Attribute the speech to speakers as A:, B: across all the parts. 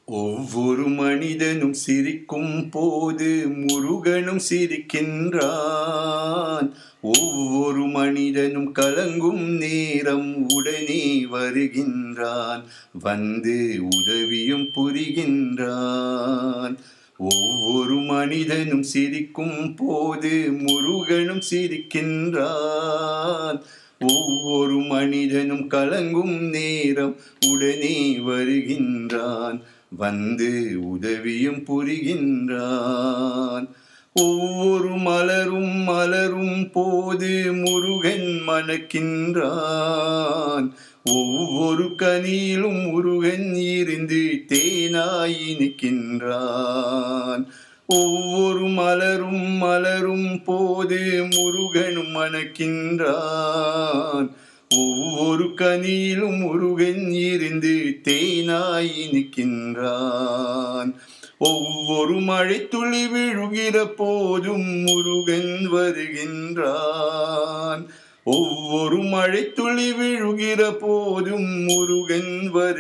A: ஒவ்வொரு மனிதனும் சிரிக்கும் போது முருகனும் சிரிக்கின்றான் ஒவ்வொரு மனிதனும் கலங்கும் நேரம் உடனே வருகின்றான் வந்து உதவியும் புரிகின்றான் ஒவ்வொரு மனிதனும் சிரிக்கும் போது முருகனும் சிரிக்கின்றான் ஒவ்வொரு மனிதனும் கலங்கும் நேரம் உடனே வருகின்றான் வந்து உதவியும் புரிகின்றான் ஒவ்வொரு மலரும் மலரும் போது முருகன் மணக்கின்றான் ஒவ்வொரு கனியிலும் முருகன் இருந்து தேனாய் நிற்கின்றான் ஒவ்வொரு மலரும் மலரும் போது முருகனும் மணக்கின்றான் ஒவ்வொரு கனியிலும் முருகன் இருந்து தேனாய் நிற்கின்றான் ஒவ்வொரு மழை துளி விழுகிற போதும் முருகன் வருகின்றான் ஒவ்வொரு மழை துளி விழுகிற போதும் முருகன்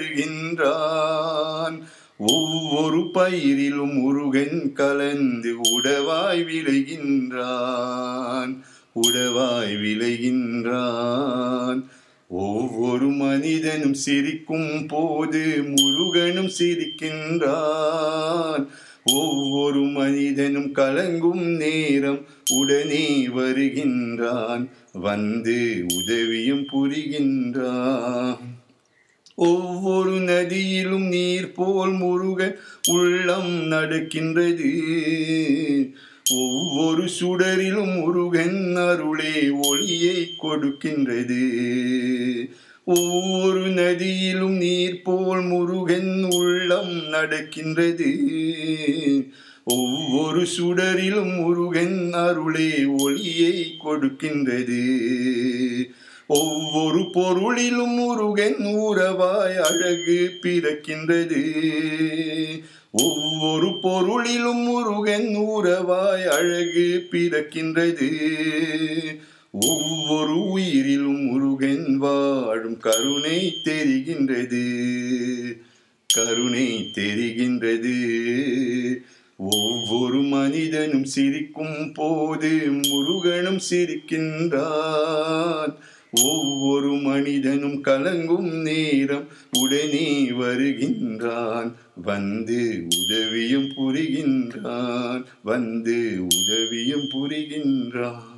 A: வருகின்றான் ஒவ்வொரு பயிரிலும் முருகன் கலந்து உடவாய் விளைகின்றான் உடவாய் விளைகின்றான் ஒவ்வொரு மனிதனும் சிரிக்கும் போது முருகனும் சிரிக்கின்றான் ஒவ்வொரு மனிதனும் கலங்கும் நேரம் உடனே வருகின்றான் வந்து உதவியும் புரிகின்றான் ஒவ்வொரு நதியிலும் நீர் போல் முருகன் உள்ளம் நடக்கின்றது ஒவ்வொரு சுடரிலும் முருகன் அருளே ஒளியை கொடுக்கின்றது ஒவ்வொரு நதியிலும் நீர் போல் முருகன் உள்ளம் நடக்கின்றது ஒவ்வொரு சுடரிலும் முருகன் அருளே ஒளியை கொடுக்கின்றது ஒவ்வொரு பொருளிலும் முருகன் உறவாய் அழகு பிறக்கின்றது ஒவ்வொரு பொருளிலும் முருகன் உறவாய் அழகு பிறக்கின்றது ஒவ்வொரு உயிரிலும் முருகன் வாழும் கருணை தெரிகின்றது கருணை தெரிகின்றது ஒவ்வொரு மனிதனும் சிரிக்கும் போது முருகனும் சிரிக்கின்றான் ஒவ்வொரு மனிதனும் கலங்கும் நேரம் உடனே வருகின்றான் வந்து உதவியும் புரிகின்றான் வந்து உதவியும் புரிகின்றான்